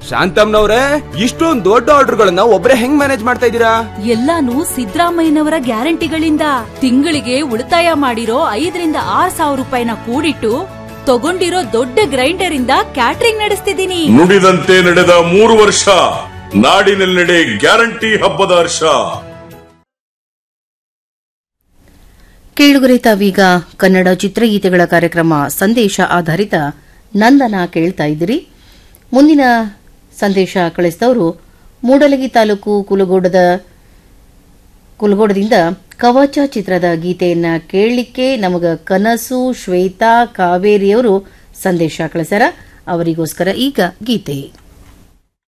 ಶಾಂತಮ್ನವ್ರೆ ಇಷ್ಟೊಂದ್ ದೊಡ್ಡ ಆರ್ಡರ್ಗಳನ್ನ ಒಬ್ರೇ ಹೆಂಗ್ ಮ್ಯಾನೇಜ್ ಮಾಡ್ತಾ ಇದ್ದೀರಾ ಎಲ್ಲಾನು ಸಿದ್ದರಾಮಯ್ಯನವರ ಗ್ಯಾರಂಟಿಗಳಿಂದ ತಿಂಗಳಿಗೆ ಉಳಿತಾಯ ಮಾಡಿರೋ ಐದರಿಂದ ಆರ್ ಸಾವಿರ ರೂಪಾಯಿನ ಕೂಡಿಟ್ಟು ತಗೊಂಡಿರೋ ದೊಡ್ಡ ಗ್ರೈಂಡರ್ ಇಂದ ಕ್ಯಾಟ್ರಿಂಗ್ ನಡೆಸ್ತಿದ್ದೀನಿ ನುಡಿದಂತೆ ನಡೆದ ಮೂರು ವರ್ಷ ನಾಡಿನೆಲ್ಲೆಡೆ ಗ್ಯಾರಂಟಿ ಹಬ್ಬದ ಹರ್ಷ ಕೇಳುಗರೆ ತಾವೀಗ ಕನ್ನಡ ಚಿತ್ರಗೀತೆಗಳ ಕಾರ್ಯಕ್ರಮ ಸಂದೇಶ ಆಧಾರಿತ ನಂದನ ಕೇಳ್ತಾ ಇದ್ದೀರಿ ಮುಂದಿನ ಸಂದೇಶ ಕಳಿಸಿದವರು ಮೂಡಲಗಿ ತಾಲೂಕು ಕುಲಗೋಡದ ಕುಲಗೋಡದಿಂದ ಕವಚ ಚಿತ್ರದ ಗೀತೆಯನ್ನ ಕೇಳಲಿಕ್ಕೆ ನಮಗ ಕನಸು ಶ್ವೇತಾ ಕಾವೇರಿಯವರು ಸಂದೇಶ ಕಳಿಸ್ಯಾರ ಅವರಿಗೋಸ್ಕರ ಈಗ ಗೀತೆ